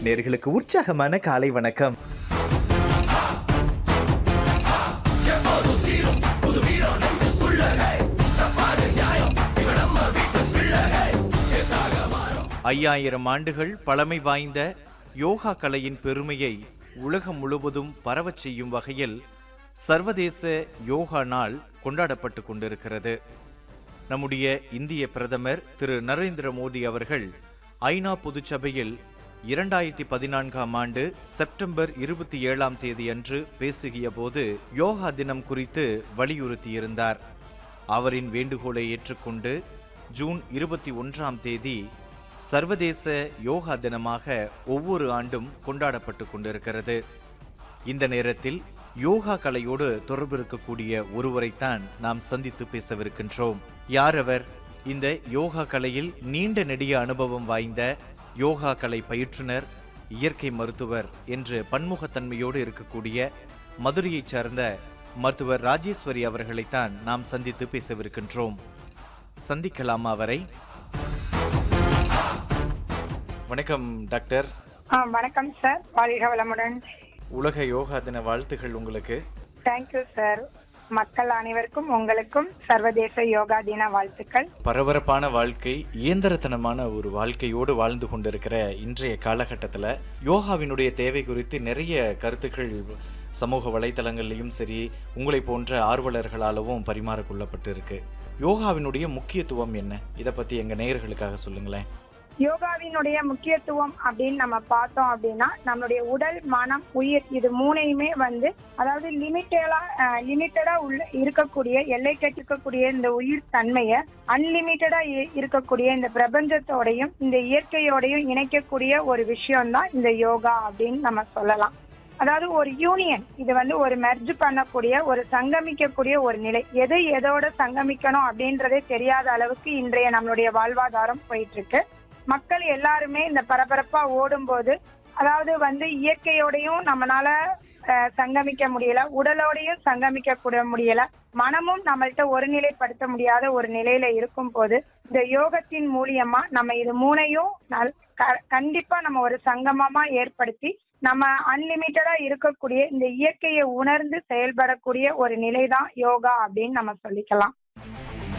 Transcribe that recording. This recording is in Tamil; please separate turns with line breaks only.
நேர்களுக்கு உற்சாகமான காலை வணக்கம் ஐயாயிரம் ஆண்டுகள் பழமை வாய்ந்த யோகா கலையின் பெருமையை உலகம் முழுவதும் பரவச் செய்யும் வகையில் சர்வதேச யோகா நாள் கொண்டாடப்பட்டு கொண்டிருக்கிறது நம்முடைய இந்திய பிரதமர் திரு நரேந்திர மோடி அவர்கள் ஐநா பொதுச்சபையில் இரண்டாயிரத்தி பதினான்காம் ஆண்டு செப்டம்பர் இருபத்தி ஏழாம் தேதி அன்று பேசுகிய போது யோகா தினம் குறித்து வலியுறுத்தியிருந்தார் அவரின் வேண்டுகோளை ஏற்றுக்கொண்டு ஜூன் இருபத்தி ஒன்றாம் தேதி சர்வதேச யோகா தினமாக ஒவ்வொரு ஆண்டும் கொண்டாடப்பட்டு கொண்டிருக்கிறது இந்த நேரத்தில் யோகா கலையோடு தொடர்பு இருக்கக்கூடிய ஒருவரைத்தான் நாம் சந்தித்து பேசவிருக்கின்றோம் யார் அவர் இந்த யோகா கலையில் நீண்ட நெடிய அனுபவம் வாய்ந்த யோகா கலை பயிற்றுனர் இயற்கை மருத்துவர் என்று பன்முகத்தன்மையோடு இருக்கக்கூடிய மதுரையைச் சார்ந்த மருத்துவர் ராஜேஸ்வரி அவர்களைத்தான் நாம் சந்தித்து பேசவிருக்கின்றோம் சந்திக்கலாமா அவரை வணக்கம் டாக்டர்
ஆ வணக்கம் சார் வாழ்க வளமுடன்
உலக யோகா தின வாழ்த்துகள் உங்களுக்கு
தேங்க்யூ சார் மக்கள் அனைவருக்கும் உங்களுக்கும் சர்வதேச யோகா தின வாழ்த்துக்கள்
பரபரப்பான வாழ்க்கை இயந்திரத்தனமான ஒரு வாழ்க்கையோடு வாழ்ந்து கொண்டிருக்கிற இன்றைய காலகட்டத்தில் யோகாவினுடைய தேவை குறித்து நிறைய கருத்துக்கள் சமூக வலைத்தளங்கள்லையும் சரி உங்களை போன்ற ஆர்வலர்களாலவும் பரிமாறிக்கொள்ளப்பட்டு இருக்கு யோகாவினுடைய முக்கியத்துவம் என்ன இதை பத்தி எங்க நேயர்களுக்காக சொல்லுங்களேன்
யோகாவினுடைய முக்கியத்துவம் அப்படின்னு நம்ம பார்த்தோம் அப்படின்னா நம்மளுடைய உடல் மனம் உயிர் இது மூணையுமே வந்து அதாவது லிமிட்டடா லிமிட்டடா உள்ள இருக்கக்கூடிய எல்லை கட்டிருக்கக்கூடிய இந்த உயிர் தன்மையை அன்லிமிட்டடா இருக்கக்கூடிய இந்த பிரபஞ்சத்தோடையும் இந்த இயற்கையோடையும் இணைக்கக்கூடிய ஒரு விஷயம்தான் இந்த யோகா அப்படின்னு நம்ம சொல்லலாம் அதாவது ஒரு யூனியன் இது வந்து ஒரு மெர்ஜ் பண்ணக்கூடிய ஒரு சங்கமிக்கக்கூடிய ஒரு நிலை எது எதோட சங்கமிக்கணும் அப்படின்றதே தெரியாத அளவுக்கு இன்றைய நம்மளுடைய வாழ்வாதாரம் போயிட்டு இருக்கு மக்கள் எல்லாருமே இந்த பரபரப்பா ஓடும்போது அதாவது வந்து இயற்கையோடையும் நம்மளால அஹ், சங்கமிக்க முடியல உடலோடையும் சங்கமிக்க கூட முடியல மனமும் நம்மள்ட்ட ஒருநிலைப்படுத்த முடியாத ஒரு நிலையில இருக்கும் போது இந்த யோகத்தின் மூலியமா நம்ம இது மூணையும் நல்- க- கண்டிப்பா நம்ம ஒரு சங்கமமா ஏற்படுத்தி நம்ம அன்லிமிட்டடா இருக்கக்கூடிய இந்த இயற்கையை உணர்ந்து செயல்படக்கூடிய ஒரு நிலைதான் யோகா அப்படின்னு நம்ம சொல்லிக்கலாம்